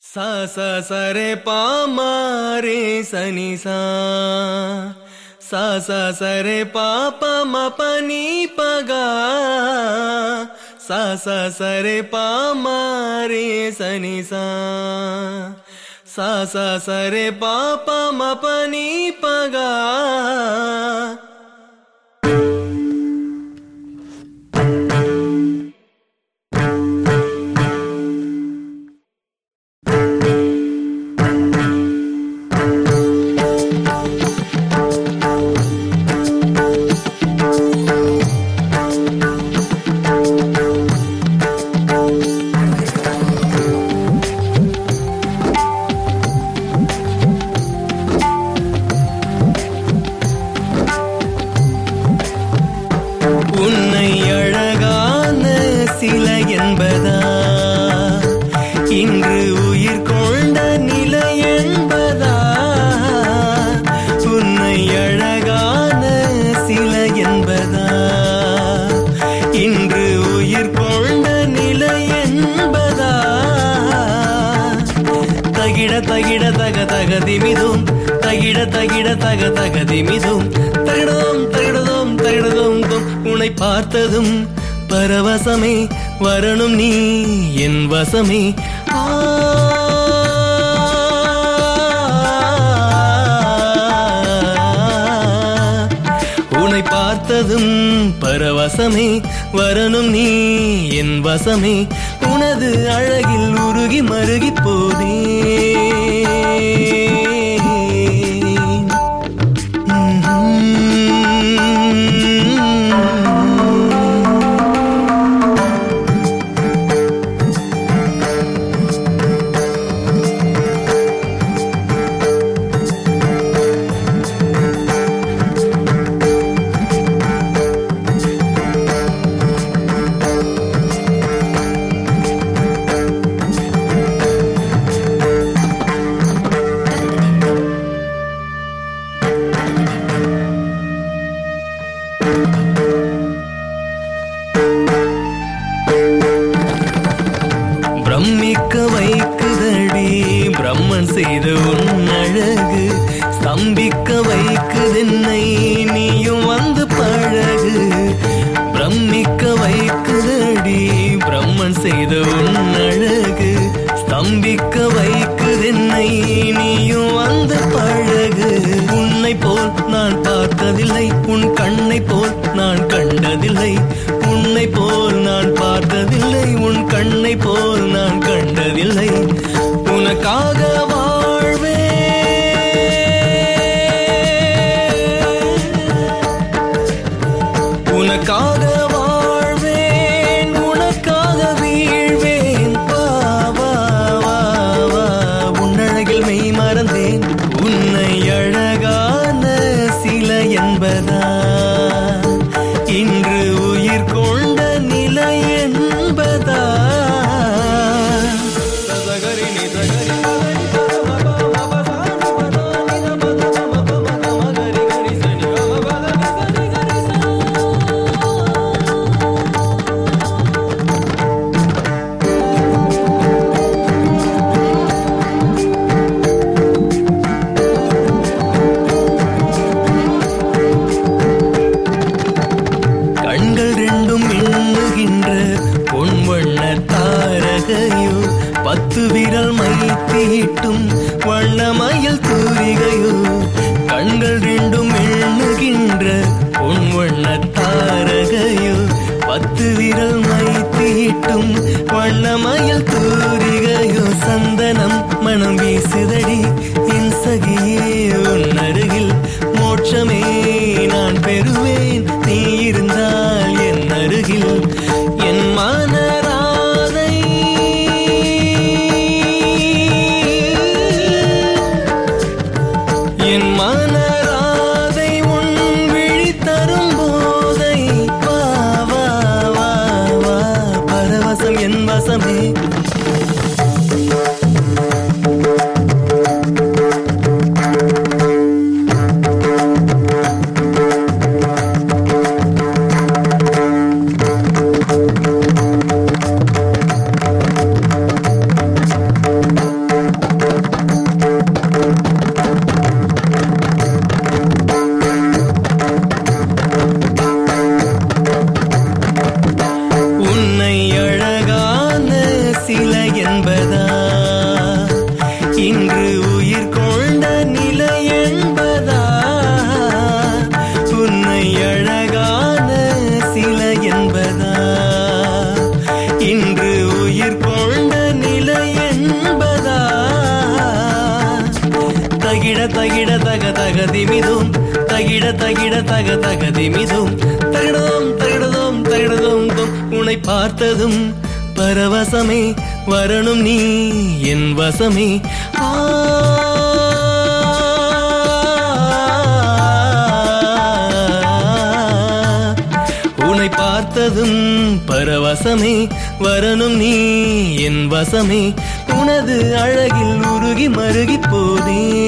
சா சா சரே பாமாரே சனி சா சா சா சரே பாப்ப மபனி பகா சா சா சரே பாமாரே சனி சா சா சா சரே பாப்ப மபனி பகா உன்னை அழகான சிலை என்பதா இன்று உயிர் கொண்ட நிலை என்பதா உன்னை அழகான சிலை என்பதா இன்று உயிர் கொண்ட நிலை என்பதா தகிட தகிட தக தக திமிதும் தகிட தகிட தக தக திமிதும் தகிடதும் தகிடதும் தகிடதும் தும் உன்னை பார்த்ததும் பரவசமே வரணும் நீ என் வசமே ஆ உன்னை பார்த்ததும் பரவசமே வரணும் நீ என் வசமே உனது அழகில் உருகி மருகி போதே பிரமிக்க வைக்குதடி பிரம்மன் செய்த உன் அழகு ஸ்தம்பிக்க வைக்குதென்னை நீயும் வந்து பழகு பிரமிக்க வைக்குதடி பிரம்மன் செய்த உன் அழகு ஸ்தம்பிக்க வைக்குதென்னை நீயும் வந்து பழகு உன்னை போல் நான் பார்த்ததில்லை உன் கண்ணை போல் நான் கண்டதில்லை உன்னை போல் நான் பார்த்ததில்லை உன் கண்ணை போல் நான் கண்டதில்லை உனக்காக வாழ்வே உனக்காக வாழ்வேன் உனக்காக வீழ்வேன் வா வா வா வா உன்னழகில் மெய் மறந்தேன் உன்னை அழகான சிலை என்பதா இன்று உயிர் கொண்ட நிலை என்பதா சகரி நிதகரி மகரி பரம பம பசானி பதானி நம நம பம கம கரி கரி சனி கம பதனி சனி கரி சா கண்கள் ரெண்டும் மின்னுகின்ற பொன் வண்ண தாரகையோ பத்து விரல் மைத்தீட்டும் வண்ணமயில் தூரிகையோ கண்கள் ரெண்டும் மின்னுகின்ற பொன் வண்ண தாரகையோ பத்து விரல் மைத்தீட்டும் வண்ணமயில் தூரிகையோ சந்தனம் மனம் வீசுதடி என் சகியே உன் அருகில் மோட்சமே நான் பெறுவேன் நீ இருந்தால் என் அருகில் என் மனராதை என் மனராதை உன் விழி தரும் போதை வா வா வா வா பரவசம் என் வசமே இன்று உயிர் கொண்ட நிலை என்பதா தகிட தகிட தக தக திமிதும் தகிட தகிட தக தக திமிதும் தகிடதோம் தகிடதோம் தகிடதோம் தும் உன்னை பார்த்ததும் பரவசமே வரணும் நீ என் வசமே ஆ உன்னை பார்த்ததும் பரவசமே வரணும் நீ என் வசமே உனது அழகில் உருகி மருகி போதே